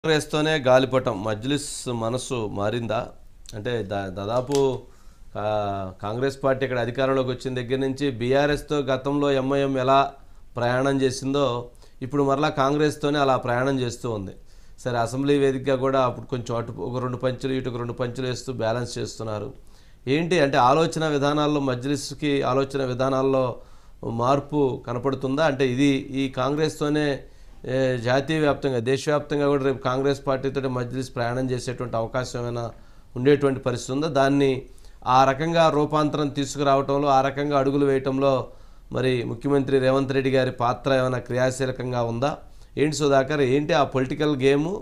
కాంగ్రెస్తోనే గాలిపటం మజ్లిస్ మనసు మారిందా అంటే దా- దాదాపు ఆ, కాంగ్రెస్ పార్టీ ఇక్కడ అధికారంలోకి వచ్చిన దగ్గర నుంచి బీఆర్ఎస్తో గతంలో ఎంఐఎం ఎలా ప్రయాణం చేసిందో ఇప్పుడు మరలా కాంగ్రెస్తోనే అలా ప్రయాణం చేస్తూ ఉంది సరే అసెంబ్లీ వేదికగా కూడా అప్పుడు కొంచెం అటు ఒక రెండు పంచులు ఇటు ఒక రెండు పంచులు వేస్తూ బ్యాలెన్స్ చేస్తున్నారు ఏంటి అంటే ఆలోచన విధానాల్లో మజ్లిస్కి ఆలోచన విధానాల్లో మార్పు కనపడుతుందా అంటే ఇది ఈ కాంగ్రెస్తోనే ఏ, జాతీయ వ్యాప్తంగా దేశవ్యాప్తంగా కూడా రేపు కాంగ్రెస్ పార్టీతో మజ్లిస్ ప్రయాణం చేసేటువంటి అవకాశం ఏమైనా ఉండేటువంటి పరిస్థితి ఉందా దాన్ని ఆ రకంగా రూపాంతరం తీసుకురావటంలో ఆ రకంగా అడుగులు వేయటంలో మరి ముఖ్యమంత్రి రేవంత్ రెడ్డి గారి పాత్ర ఏమైనా క్రియాశీలకంగా ఉందా ఏంటి సుధాకర్ ఏంటి ఆ పొలిటికల్ గేము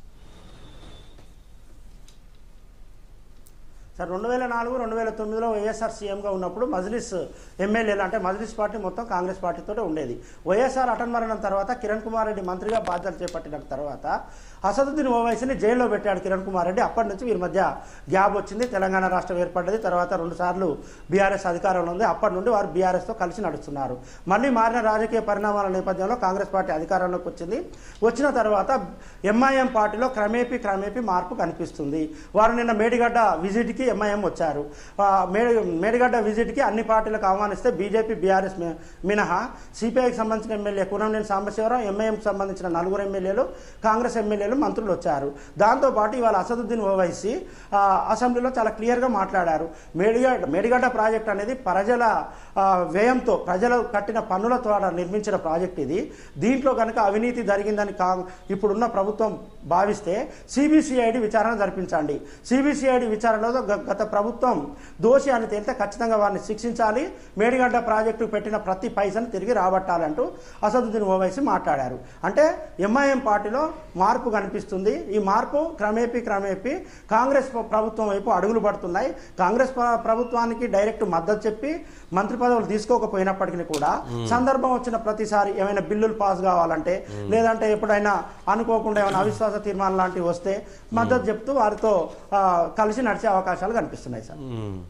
సార్ రెండు వేల నాలుగు రెండు వేల తొమ్మిదిలో వైఎస్ఆర్ సీఎంగా ఉన్నప్పుడు మజ్లిస్ ఎమ్మెల్యేలు అంటే మజ్లిస్ పార్టీ మొత్తం కాంగ్రెస్ పార్టీతో ఉండేది వైఎస్ఆర్ అటన్మరణం తర్వాత కిరణ్ కుమార్ రెడ్డి మంత్రిగా బాధ్యతలు చేపట్టిన తర్వాత అసదుద్దీన్ ఓవైసీని జైల్లో పెట్టాడు కిరణ్ కుమార్ రెడ్డి అప్పటి నుంచి వీరి మధ్య గ్యాప్ వచ్చింది తెలంగాణ రాష్ట్రం ఏర్పడ్డది తర్వాత రెండు సార్లు బీఆర్ఎస్ అధికారంలో ఉంది అప్పటి నుండి వారు బీఆర్ఎస్తో కలిసి నడుస్తున్నారు మళ్ళీ మారిన రాజకీయ పరిణామాల నేపథ్యంలో కాంగ్రెస్ పార్టీ అధికారంలోకి వచ్చింది వచ్చిన తర్వాత ఎంఐఎం పార్టీలో క్రమేపీ క్రమేపీ మార్పు కనిపిస్తుంది వారు నిన్న మేడిగడ్డ విజిట్కి ఎంఐఎం వచ్చారు ఆ, మేడి మేడిగడ్డ విజిట్కి అన్ని పార్టీలకు ఆహ్వానిస్తే బీజేపీ బీఆర్ఎస్ మి- మినహా సిపిఐకి సంబంధించిన ఎమ్మెల్యే కూనంనేని సాంబశివరావు ఎంఐఎంకి సంబంధించిన నలుగురు ఎమ్మెల్యేలు కాంగ్రెస్ ఎమ్మెల్యేలు మంత్రులు వచ్చారు దాంతోపాటు ఇవాళ అసదుద్దీన్ ఓవైసీ ఆ, అసెంబ్లీలో చాలా క్లియర్గా మాట్లాడారు మేడిగడ్డ మేడిగడ్డ ప్రాజెక్ట్ అనేది ప్రజల ఆ, వ్యయంతో ప్రజలు కట్టిన పన్నుల ద్వారా నిర్మించిన ప్రాజెక్ట్ ఇది దీంట్లో కనుక అవినీతి జరిగిందని కా ఇప్పుడున్న ప్రభుత్వం భావిస్తే సిబిసిఐడి విచారణ జరిపించండి సిబిసిఐడి విచారణలో గ- గత ప్రభుత్వం దోషి అని తేలితే ఖచ్చితంగా వారిని శిక్షించాలి మేడిగడ్డ ప్రాజెక్టు పెట్టిన ప్రతి పైసను తిరిగి రాబట్టాలంటూ అసదుద్దీన్ ఓవైసీ మాట్లాడారు అంటే ఎంఐఎం పార్టీలో మార్పు కనిపిస్తుంది ఈ మార్పు క్రమేపీ క్రమేపీ కాంగ్రెస్ ప్ర- ప్రభుత్వం వైపు అడుగులు పడుతున్నాయి కాంగ్రెస్ ప్ర- ప్రభుత్వానికి డైరెక్ట్ మద్దతు చెప్పి మంత్రి పదవులు తీసుకోకపోయినప్పటికీ కూడా సందర్భం వచ్చిన ప్రతిసారి ఏమైనా బిల్లులు పాస్ కావాలంటే లేదంటే ఎప్పుడైనా అనుకోకుండా ఏమైనా అవిశ్వాస తీర్మానం లాంటివి వస్తే మద్దతు చెప్తూ వారితో ఆ, కలిసి నడిచే అవకాశాలు కనిపిస్తున్నాయి సార్ మ్మ్.